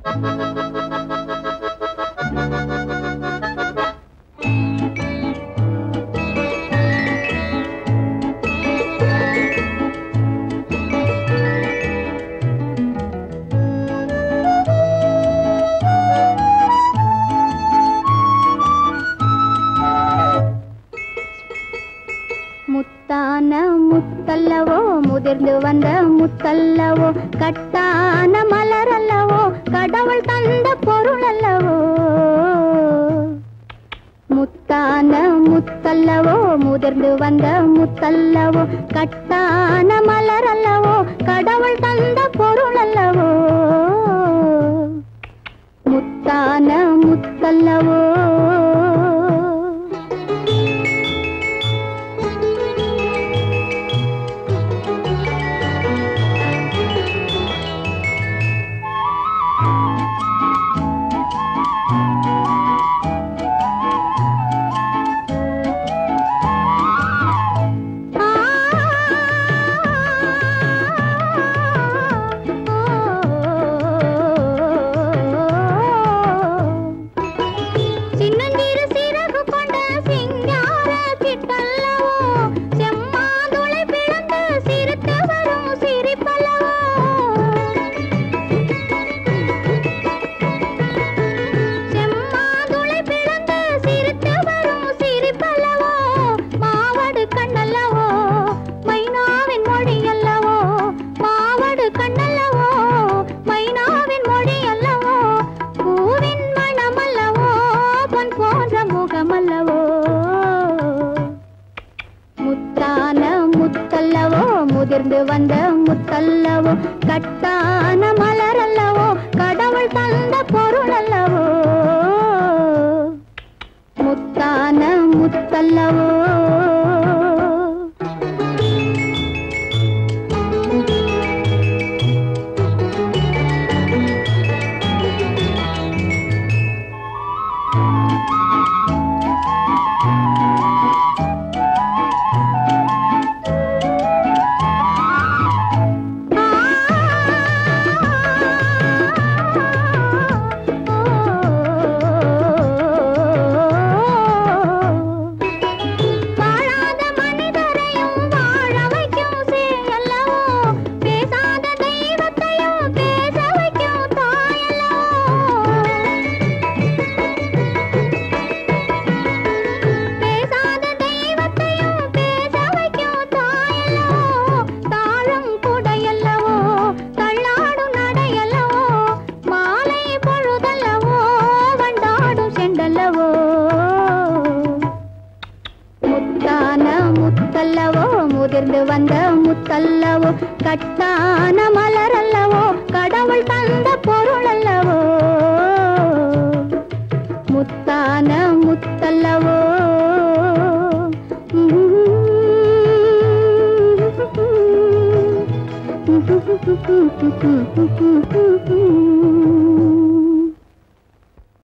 முத்தான முத்தல்லவோ முதிர்ந்து வந்த முத்தல்லவோ கட்டான மலரல்லவோ கடவுள் தந்த பொருள் அல்லவோ முத்தான முத்தல்லவோ முதிர்ந்து வந்த முத்தல்லவோ கட்டான மலரல்லவோ கடவுள் தந்த பொருள் அல்லவோ முத்தான முத்தல்லவோ சின்னஞ்சிறு சிறகு கொண்ட சிங்கார சிட்டல்லவோ செம்மாதுளை பிளந்து சிரித்து வரும் சிரிப்பல்லவோ செம்மாதுளை பிளந்து சிரித்து வரும் சிரிப்பல்லவோ மாவடு கண்ணல்லவோ மைனாவின் மொழி அல்லவோ மாவடு கண்ணல்லவோ மைனாவின் மொழி அல்லவோ பூவின் மணமல்லவோ பொன் போன்ற முகமல்லவோ முத்தான முத்தல்லவோ முதிர்ந்து வந்த முத்தல்லவோ கட்டான மலரல்லவோ கடவுள் தந்த பொருள் அல்லவோ முத்தான முத்தல்லவோ வாழாத மனிதரையும் வாழ வைக்கும் சேயல்லவோ பேசாத தெய்வத்தையும் பேச வைக்கும் தாயல்லவோ பேசாத தெய்வத்தையும் பேச வைக்கும் தாயல்லவோ தாழம் குடையல்லவோ தள்ளாடும் நடையல்லவோ மாலை பொழுதல்லவோ வண்டாடும் செண்டல்லவோ முத்தான முத்தல்லவோ முதிர்ந்து வந்த முத்தல்லவோ கட்டான மலரல்லவோ கடவுள் தந்த பொருள் அல்லவோ முத்தான முத்தல்லவோ